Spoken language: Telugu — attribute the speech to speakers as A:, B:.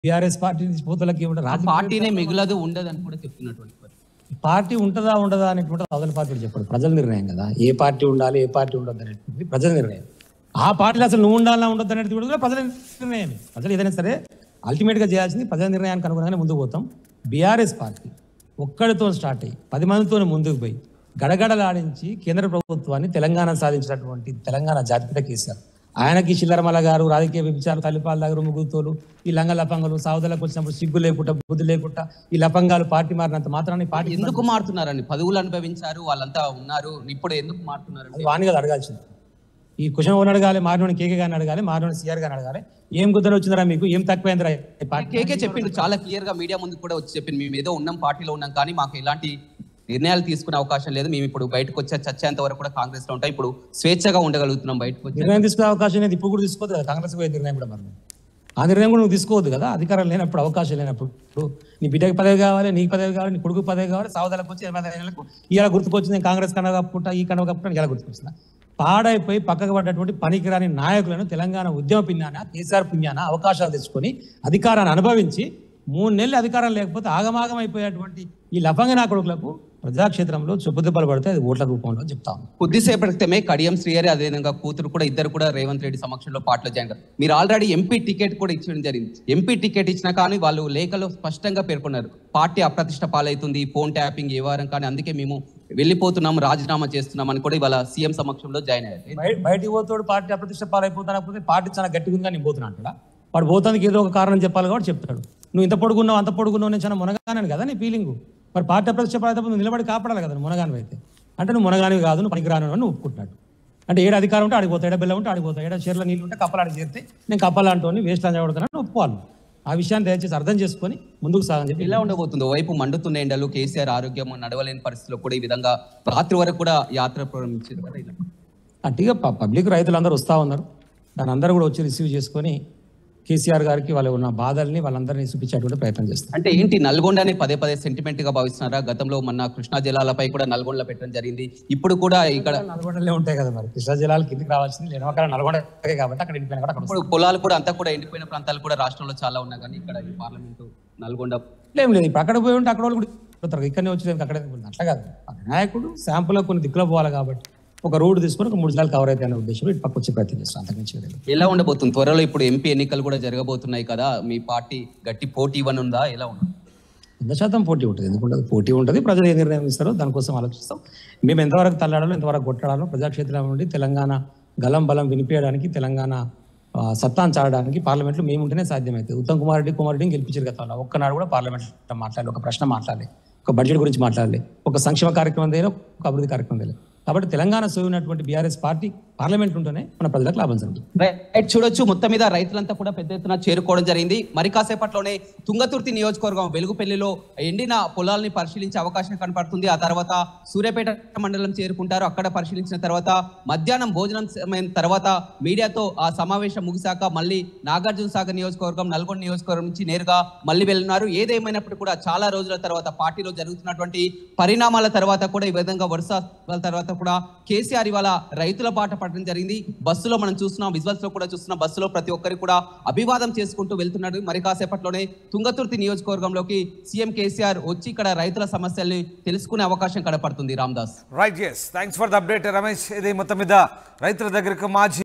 A: బీఆర్ఎస్ పార్టీ నుంచి పోతలకి ఏమిటో
B: ఆ
A: రాజకీయ
B: పార్టీనే మిగులదు ఉండదు అని కూడా చెప్తున్నటువంటి పరిస్థితి.
A: పార్టీ ఉంటుందా ఉండదా అనేటువంటి అవతల పార్టీ చెప్పాడు ప్రజల నిర్ణయం కదా ఏ పార్టీ ఉండాలి ఏ పార్టీ ఉండదు అనేటువంటి ప్రజల నిర్ణయం ఆ పార్టీలో అసలు నువ్వు ఉండాలా ఉండదు అనేది కూడా ప్రజల నిర్ణయం ప్రజలు ఏదైనా సరే అల్టిమేట్ గా చేయాల్సింది ప్రజల నిర్ణయానికి అనుగుణంగానే ముందుకు పోతాం బీఆర్ఎస్ పార్టీ ఒక్కడితో స్టార్ట్ అయ్యి పది మందితో ముందుకు పోయి గడగడలాడించి కేంద్ర ప్రభుత్వాన్ని తెలంగాణ సాధించినటువంటి తెలంగాణ జాతిపిత కేసీఆర్ ఆయనకి చిల్లరమల గారు రాజకీయ విభచారు తల్లిపాల దగ్గర ముగ్గుతోలు ఈ లంగ లపంగలు సావుదలకు వచ్చినప్పుడు సిగ్గు లేకుండా బుద్ధి లేకుండా ఈ లపంగాలు పార్టీ మారినంత మాత్రాన్ని పార్టీ
B: ఎందుకు మారుతున్నారండి పదవులు అనుభవించారు వాళ్ళంతా ఉన్నారు ఇప్పుడు ఎందుకు మారుతున్నారండి
A: అది వాణి కదా అడగాల్సింది ఈ క్వశ్చన్ ఓన్ అడగాలి మారినోని కేకే గారిని అడగాలి మారినోని సిఆర్ గారిని అడగాలి ఏం గుద్దలు వచ్చిందిరా మీకు ఏం తక్కువైందిరా ఈ పార్టీ
B: కేకే చెప్పిండు చాలా క్లియర్ గా మీడియా ముందు కూడా వచ్చి చెప్పింది మేము ఏదో ఉన్నాం పార్టీలో ఉన్నాం కానీ మాకు ఎలాంటి నిర్ణయాలు తీసుకునే అవకాశం లేదు మేము ఇప్పుడు బయటకు వచ్చే చచ్చేంత వరకు కూడా కాంగ్రెస్ లో ఉంటాం ఇప్పుడు స్వేచ్ఛగా ఉండగలుగుతున్నాం బయటకు వచ్చి
A: నిర్ణయం తీసుకునే అవకాశం లేదు ఇప్పుడు కూడా తీసుకోవద్దు కదా కాంగ్రెస్ పోయే నిర్ణయం కూడా మరి ఆ నిర్ణయం కూడా నువ్వు తీసుకోవద్దు కదా అధికారం లేనప్పుడు అవకాశం లేనప్పుడు ఇప్పుడు నీ బిడ్డకి పదవి కావాలి నీకు పదవి కావాలి నీ కొడుకు పదవి కావాలి సావదాలకు వచ్చి ఎనభై ఏళ్ళకు ఇలా గుర్తుకొచ్చింది నేను కాంగ్రెస్ కన్నా కప్పుకుంటా ఈ కన్నా కప్పుకుంటా ఇలా గుర్తుకొచ్చిందా పాడైపోయి పక్కకు పడ్డటువంటి పనికిరాని నాయకులను తెలంగాణ ఉద్యమ పుణ్యాన కేసీఆర్ పుణ్యాన అవకాశాలు తెచ్చుకొని అధికారాన్ని అనుభవించి మూడు నెలలు అధికారం లేకపోతే ఆగమాగం అయిపోయేటువంటి ఈ లఫంగ నా కొడుకులకు ప్రజాక్షేత్రంలో చెప్పుదెబ్బలు పడితే అది ఓట్ల రూపంలో చెప్తా ఉన్నాం
B: కొద్దిసేపటి క్రితమే కడియం శ్రీహరి అదేవిధంగా కూతురు కూడా ఇద్దరు కూడా రేవంత్ రెడ్డి సమక్షంలో పార్టీలో జాయిన్ అయ్యారు. మీరు ఆల్రెడీ ఎంపీ టికెట్ కూడా ఇచ్చడం జరిగింది ఎంపీ టికెట్ ఇచ్చినా కానీ వాళ్ళు లేఖలో స్పష్టంగా పేర్కొన్నారు పార్టీ అప్రతిష్ట పాలవుతుంది ఫోన్ ట్యాపింగ్ ఏ వారం కానీ అందుకే మేము వెళ్ళిపోతున్నాం రాజీనామా చేస్తున్నాం అని కూడా ఇవాళ సీఎం సమక్షంలో జాయిన్ అయ్యారు
A: బయ- బయటికి పోతాడు పార్టీ అప్రతిష్ట పాలైపోతాడు పార్టీ చాలా గట్టిగా ఉందని నేను పోతున్నా అంటాడా వాడు పోతానికి ఏదో ఒక కారణం చెప్పాలి కాబట్టి చెప్తాడు నువ్వు ఇంత పొడుగున్నావు అంత పొడుగున్నావు నేను చాలా మునగానని కదా నీ ఫీలింగ్ మరి పార్టీ అప్రతిష్ట పాలైతే నువ్వు నిలబడి కాపాడాలి కదా నువ్వు మునగానివి అయితే అంటే నువ్వు మునగానివి కాదు నువ్వు పనికిరాను అని నువ్వు ఒప్పుకుంటున్నాడు అంటే ఏడు అధికారం ఉంటే ఆడిపోతాడు ఏడ బెల్ల ఉంటే ఆడిపోతాడు ఏడ చీరల నీళ్ళు ఉంటే కప్పలాడి చేరితే నేను కప్పలాంటోని వేస్ట్ అని చదువుతానని ఒప్పుకోవాలి ఆ విషయాన్ని దయచేసి అర్థం చేసుకొని ముందుకు సాగని చెప్పి
B: ఎలా ఉండబోతుందో వైపు మండుతున్న ఎండలు కేసీఆర్ ఆరోగ్యం నడవలేని పరిస్థితిలో కూడా ఈ విధంగా రాత్రి వరకు కూడా యాత్ర ప్రారంభించారు కదా ఇలా.
A: అట్టిగా ప- పబ్లిక్ రైతులందరూ వస్తూ ఉన్నారు దాని అందరూ కూడా వచ్చి రిసీవ్ చేసుకొని కేసీఆర్ గారికి వాళ్ళు ఉన్న బాధల్ని వాళ్ళందరినీ చూపించేటువంటి ప్రయత్నం చేస్తారు
B: అంటే ఏంటి నల్గొండని పదే పదే సెంటిమెంట్ గా భావిస్తున్నారా గతంలో మొన్న కృష్ణా జిల్లాలపై కూడా నల్గొండలో పెట్టడం జరిగింది ఇప్పుడు కూడా ఇక్కడ
A: నల్గొండలే ఉంటాయి కదా మరి కృష్ణా జిల్లాలు కిందికి రావాల్సింది లేనవకాల నల్గొండ కాబట్టి అక్కడ ఇండిపోయిన కూడా అక్కడ
B: ఇప్పుడు పొలాలు కూడా అంతా కూడా ఎండిపోయిన ప్రాంతాలు కూడా రాష్ట్రంలో చాలా ఉన్నాయి కానీ ఇక్కడ ఈ పార్లమెంటు నల్గొండ
A: వస్తుంది. ఏం లేదు ఇప్పుడు అక్కడ పోయి ఉంటే అక్కడ వాళ్ళు కూడా పోతారు ఇక్కడనే వచ్చి అక్కడ అట్లా కాదు ఆ నాయకుడు శాంపుల్ కొన్ని దిక్కులో పోవాలి కాబట్టి ఒక రోడ్డు తీసుకొని ఒక మూడు జిల్లాలు కవర్ అయితే అనే ఉద్దేశంలో ఇటు పక్క వచ్చే ప్రయత్నం చేస్తాం అంతకుమించి వేరే లేదు.
B: ఎలా ఉండబోతుంది త్వరలో ఇప్పుడు ఎంపీ ఎన్నికలు కూడా జరగబోతున్నాయి కదా మీ పార్టీ గట్టి పోటీ ఇవ్వనుందా ఎలా ఉంది
A: వంద శాతం పోటీ ఉంటుంది ఎందుకుంటుంది పోటీ ఉంటుంది ప్రజలు ఏ నిర్ణయం ఇస్తారో దానికోసం ఆలోచిస్తాం మేము ఎంతవరకు తల్లాడాలో ఎంతవరకు కొట్టాడాలో ప్రజాక్షేత్రం నుండి తెలంగాణ గలం బలం వినిపించడానికి తెలంగాణ ఆ, సత్తాను చాడడానికి పార్లమెంట్లో మేము ఉంటేనే సాధ్యమవుతుంది ఉత్తమ్ కుమార్ రెడ్డి కుమార్ రెడ్డిని గెలిపించారు గతంలో ఒక్కనాడు కూడా పార్లమెంట్ మాట్లాడాలి ఒక ప్రశ్న మాట్లాడాలి ఒక బడ్జెట్ గురించి మాట్లాడాలి ఒక సంక్షేమ కార్యక్రమం దగ్గర ఒక అభివృద్ధి కార్యక్రమం దగ్గర కాబట్టి తెలంగాణ సోయినటువంటి బీఆర్ఎస్ పార్టీ పార్లమెంట్ ఉంటేనే మన ప్రజలకు లాభం జరుగుతుంది
B: రైట్ చూడొచ్చు మొత్తం మీద రైతులంతా కూడా పెద్ద ఎత్తున చేరుకోవడం జరిగింది మరి కాసేపట్లోనే తుంగతుర్తి నియోజకవర్గం వెలుగుపల్లిలో ఎండిన పొలాల్ని పరిశీలించే అవకాశం కనపడుతుంది ఆ తర్వాత సూర్యాపేట మండలం చేరుకుంటారు అక్కడ పరిశీలించిన తర్వాత మధ్యాహ్నం భోజనం సమయం తర్వాత మీడియాతో ఆ సమావేశం ముగిశాక మళ్ళీ నాగార్జున సాగర్ నియోజకవర్గం నల్గొండ నియోజకవర్గం నుంచి నేరుగా మళ్ళీ వెళ్ళినారు ఏదేమైనప్పటికీ కూడా చాలా రోజుల తర్వాత పార్టీలో జరుగుతున్నటువంటి పరిణామాల తర్వాత కూడా ఈ విధంగా వరుస తర్వాత కూడా కేసీఆర్ ఇవాళ రైతుల బాట పడడం జరిగింది బస్సులో మనం చూస్తున్నాం విజువల్స్ లో కూడా చూస్తున్నాం బస్సులో ప్రతి ఒక్కరికి కూడా అభివాదం చేసుకుంటూ వెళ్తున్నాడు మరి కాసేపట్లోనే తుంగతుర్తి నియోజకవర్గంలోకి సీఎం కేసీఆర్ వచ్చి ఇక్కడ రైతుల సమస్యల్ని తెలుసుకునే అవకాశం కనపడుతుంది Ramdas
C: right yes thanks for the update Ramesh ఇది మొత్తం మీద రైతుల దగ్గరకు మాజీ